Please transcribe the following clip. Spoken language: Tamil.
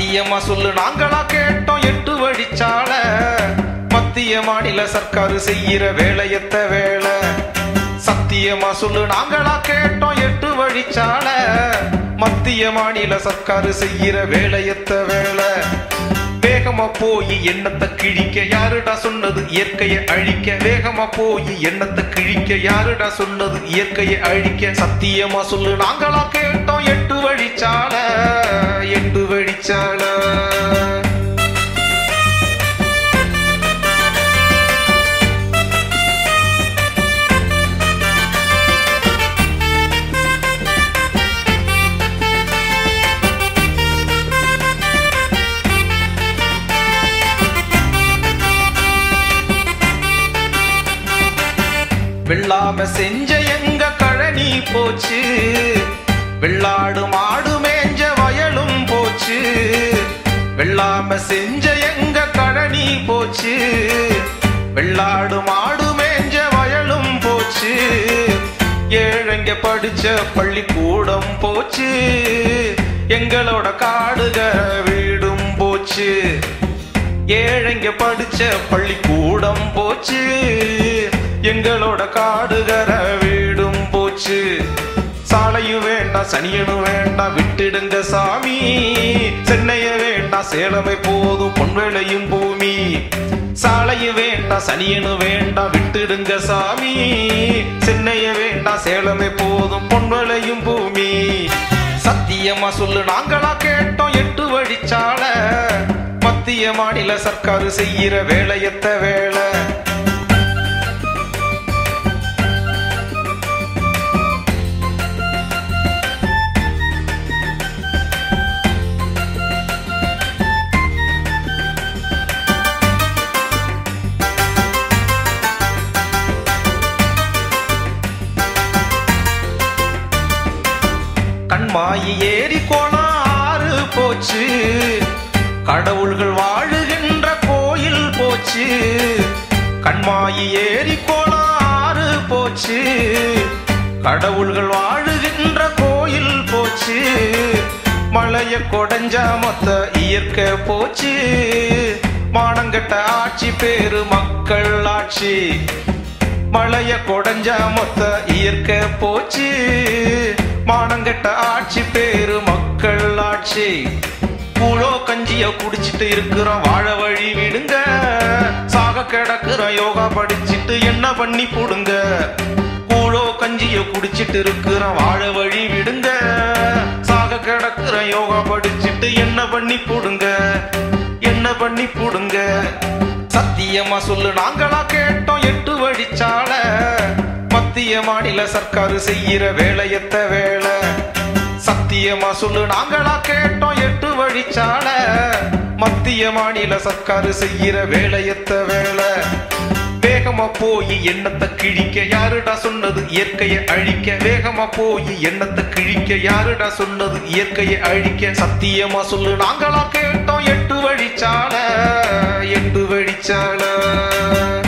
சத்தியமா சொல்லு நாங்களா கேட்டோம் எட்டு வழிச்சால மத்திய மாநில சர்க்காரு செய்யற வேலையத்த வேலை சத்தியமா சொல்லு நாங்களா கேட்டோம் எட்டு வழிச்சால மத்திய மாநில சர்க்காரு செய்யற வேலையத்த வேலை வேகமா போய் எண்ணத்தை கிழிக்க யாருடா சொன்னது இயற்கையை அழிக்க வேகமா போய் எண்ணத்தை கிழிக்க யாருடா சொன்னது இயற்கையை அழிக்க சத்தியமா சொல்லு நாங்களா கேட்டோம் எட்டு வழிச்சால எட்டு வழிச்சால வெள்ளாம செஞ்ச எங்க கழனி போச்சு வெள்ளாடு மாடு மேஞ்ச வயலும் போச்சு வெள்ளாம செஞ்ச எங்க கழனி போச்சு வெள்ளாடு மாடு மேஞ்ச வயலும் போச்சு ஏழைங்க படிச்ச பள்ளிக்கூடம் போச்சு எங்களோட காடுகர வீடும் போச்சு ஏழைங்க படிச்ச பள்ளிக்கூடம் போச்சு எங்களோட காடுகர வீடும் போச்சு சாலையும் வேண்டாம் சனியனும் வேண்டாம் விட்டுடுங்க சாமி சென்னைய வேண்டாம் சேலமை போதும் பொன்வேளையும் பூமி சாலையும் வேண்டாம் சனியனும் வேண்டாம் விட்டுடுங்க சாமி சென்னைய வேண்டாம் சேலமை போதும் பொன்வேளையும் பூமி சத்தியமா சொல்லு நாங்களா கேட்டோம் எட்டு வழிச்சால மத்திய மாநில சர்க்காரு செய்யற வேலையத்த வேலை கண்மாயி ஏரி கோணம் ஆறு போச்சு கடவுள்கள் வாழுகின்ற கோயில் போச்சு கண்மாயி ஏரி கோணம் ஆறு போச்சு கடவுள்கள் வாழுகின்ற கோயில் போச்சு மலைய கொடைஞ்சா மொத்த இயற்கை போச்சு மானங்கட்ட ஆட்சி பேரு மக்கள் ஆட்சி மழைய கொடைஞ்ச மொத்த இயற்கை போச்சு மானங்கெட்ட ஆட்சி பேரு மக்கள் ஆட்சி கூழோ கஞ்சிய குடிச்சிட்டு இருக்கிறோம் வாழ வழி விடுங்க சாக கிடக்குற யோகா படிச்சிட்டு என்ன பண்ணி போடுங்க கூழோ கஞ்சிய குடிச்சிட்டு இருக்கிறோம் வாழ வழி விடுங்க சாக கிடக்குற யோகா படிச்சிட்டு என்ன பண்ணி போடுங்க என்ன பண்ணி போடுங்க சத்தியமா சொல்லு நாங்களா கேட்டோம் எட்டு வழிச்சால மத்திய மாநில சர்க்காரு செய்யற வேலையத்த வேலை சத்தியமா சொல்லு நாங்களா கேட்டோம் எட்டு வழிச்சால மத்திய மாநில சர்க்காரு செய்யற வேலையத்த வேலை வேகமா போய் எண்ணத்தை கிழிக்க யாருடா சொன்னது இயற்கையை அழிக்க வேகமா போய் எண்ணத்தை கிழிக்க யாருடா சொன்னது இயற்கையை அழிக்க சத்தியமா சொல்லு நாங்களா கேட்டோம் எட்டு வழிச்சால எட்டு வழிச்சால